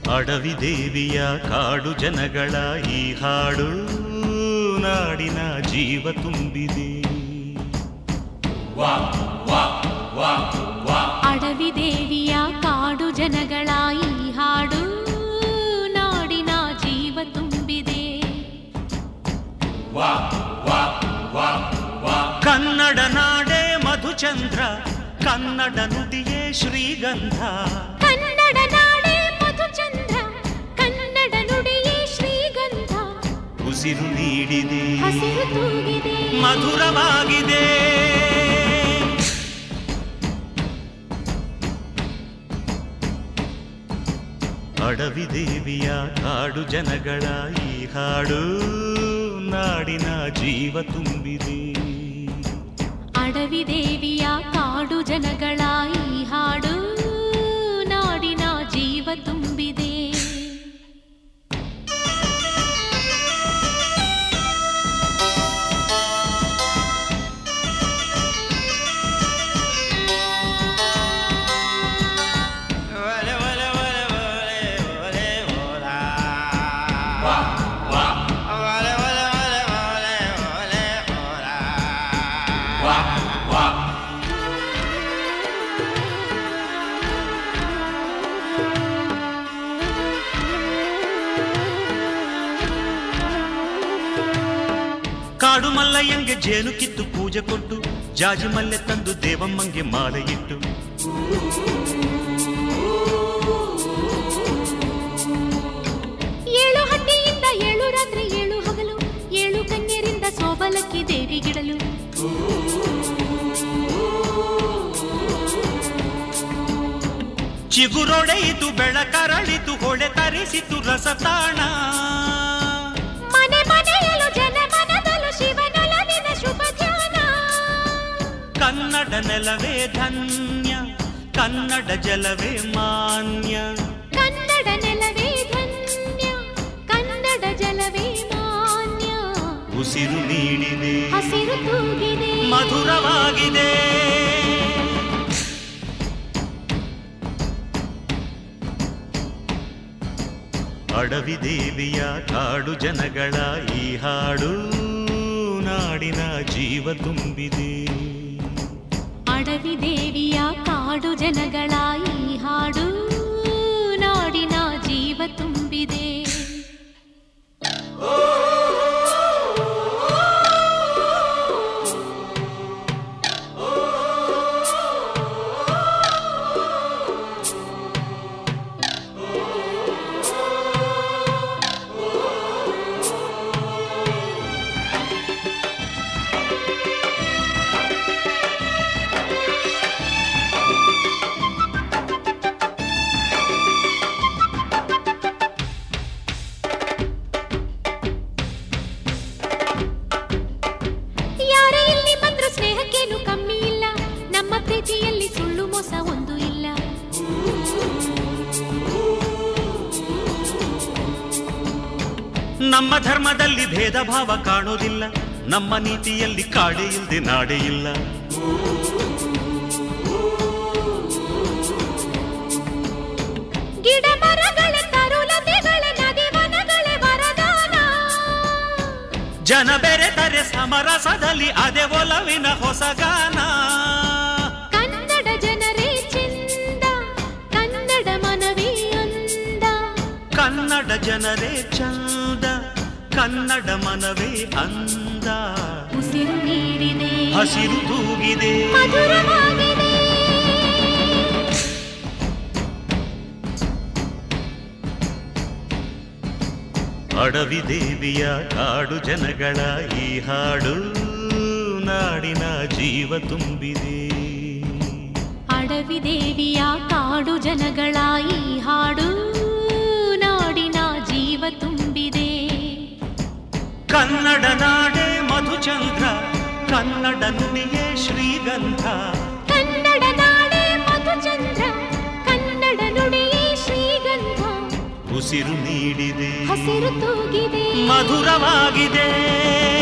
ಅಡವಿ ದೇವಿಯ ಕಾಡು ಜನಗಳ ಈ ಹಾಡು ನಾಡಿನ ಜೀವ ತುಂಬಿದೆ ಅಡವಿ ದೇವಿಯ ಕಾಡು ಜನಗಳ ಈ ಹಾಡು ನಾಡಿನ ಜೀವ ತುಂಬಿದೆ ಕನ್ನಡ ನಾಡೇ ಮಧುಚಂದ್ರ ಕನ್ನಡ ನುಡಿಯೇ ಶ್ರೀಗಂಧ ಕನ್ನಡ ನಾಡೇ ಮಧುಚಂದ್ರ ಕನ್ನಡ ನುಡಿಯೇ ಶ್ರೀಗಂಧ ಉಸಿರು ನೀಡಿದೆ ಹಸಿರು ತೂಗಿದೆ ಮಧುರವಾಗಿದೆ ಅಡವಿ ದೇವಿಯ ಕಾಡು ಜನಗಳ ಈ ಹಾಡು ನಾಡಿನ ಜೀವ ತುಂಬಿದೆ ಅಡವಿ ದೇವಿಯ ಕಾಡು ಜನಗಳ ಈ ಹಾಡು ನಾಡಿನ ಜೀವ ತುಂಬಿದೆ ಕಾಡು ಮಲ್ಲಯ್ಯಂಗೆ ಜೇನು ಕಿತ್ತು ಪೂಜೆ ಕೊಟ್ಟು ಜಾಜಿ ಮಲ್ಲೆ ತಂದು ದೇವಮ್ಮಂಗೆ ಮಾಲೆ ಇಟ್ಟು ಏಳು ಹಟ್ಟಿಯಿಂದ ಏಳು ರಾತ್ರಿ ಏಳು ಹಗಲು ಏಳು ಕನ್ಯರಿಂದ ಸೋಬಲಕ್ಕಿ ದೇವಿಗಿಡಲು ಚಿಗುರೊಡೆಯಿತು ಬೆಳಕರಳಿತು ಹೊಳೆ ತರಿಸಿತು ರಸತಾಣ ಮನೆ ಮನೆಯಲು ಜನ ಮನದಲು ಶಿವನೊಲವಿನ ಶುಭ ಧ್ಯಾನ ಕನ್ನಡ ನೆಲವೇ ಧನ್ಯ ಕನ್ನಡ ಜಲವೇ ಮಾನ್ಯ ಕನ್ನಡ ನೆಲವೇ ಧನ್ಯ ಕನ್ನಡ ಜಲವೇ ಮಾನ್ಯ ಉಸಿರು ನೀಡಿದೆ ಹಸಿರು ತೂಗಿದೆ ಮಧುರವಾಗಿದೆ ಅಡವಿ ದೇವಿಯ ಕಾಡು ಜನಗಳ ಈ ಹಾಡು ನಾಡಿನ ಜೀವ ತುಂಬಿದೆ ಅಡವಿ ದೇವಿಯ ಕಾಡು ಜನಗಳ ಈ ಹಾಡು ನಾಡಿನ ಜೀವ ತುಂಬಿದೆ ಯಾರೇ ಇಲ್ಲಿ ಬಂದ್ರು ಸ್ನೇಹಕ್ಕೇನು ಕಮ್ಮಿ ಇಲ್ಲ ನಮ್ಮ ಪ್ರೀತಿಯಲ್ಲಿ ಸುಳ್ಳು ಮೋಸ ಒಂದು ಇಲ್ಲ ನಮ್ಮ ಧರ್ಮದಲ್ಲಿ ಭೇದ ಭಾವ ಕಾಣೋದಿಲ್ಲ ನಮ್ಮ ನೀತಿಯಲ್ಲಿ ಕಾಡೆ ಇಲ್ದೆ ನಾಡೆ ಇಲ್ಲ ಗಿಡ ಮರಗಳ ತರುಲತೆಗಳ ನದಿ ವನಗಳ ವರದಾನ ಜನ ಬೆರೆತರೆ ಸಮರಸದಲ್ಲಿ ಅದೇ ಒಲವಿನ ಹೊಸಗಾನ ಕನ್ನಡ ಜನರೇ ಚೆಂದ ಕನ್ನಡ ಮನವೇ ಅಂದ ಕನ್ನಡ ಜನರೇ ಚಂದ ಕನ್ನಡ ಮನವೇ ಅಂದ ಉಸಿರು ನೀಡಿದೆ ಹಸಿರು ತೂಗಿದೆ ಮಧುರವಾಗಿದೆ ಅಡವಿ ದೇವಿಯ ಕಾಡು ಜನಗಳ ಈ ಹಾಡು ನಾಡಿನ ಜೀವ ತುಂಬಿದೆ ಅಡವಿ ದೇವಿಯ ಕಾಡು ಜನಗಳ ಈ ಹಾಡು ನಾಡಿನ ಜೀವ ತುಂಬಿದೆ ಕನ್ನಡ ನಾಡೇ ಮಧುಚಂದ್ರ ಕನ್ನಡ ನುಡಿಯೇ ಶ್ರೀಗಂಧ ಕನ್ನಡ ನಾಡೇ ಮಧುಚಂದ್ರ ಕನ್ನಡ ನುಡಿಯೇ ಶ್ರೀಗಂಧ ಉಸಿರು ನೀಡಿದೆ ಹಸಿರು ತೂಗಿದೆ ಮಧುರವಾಗಿದೆ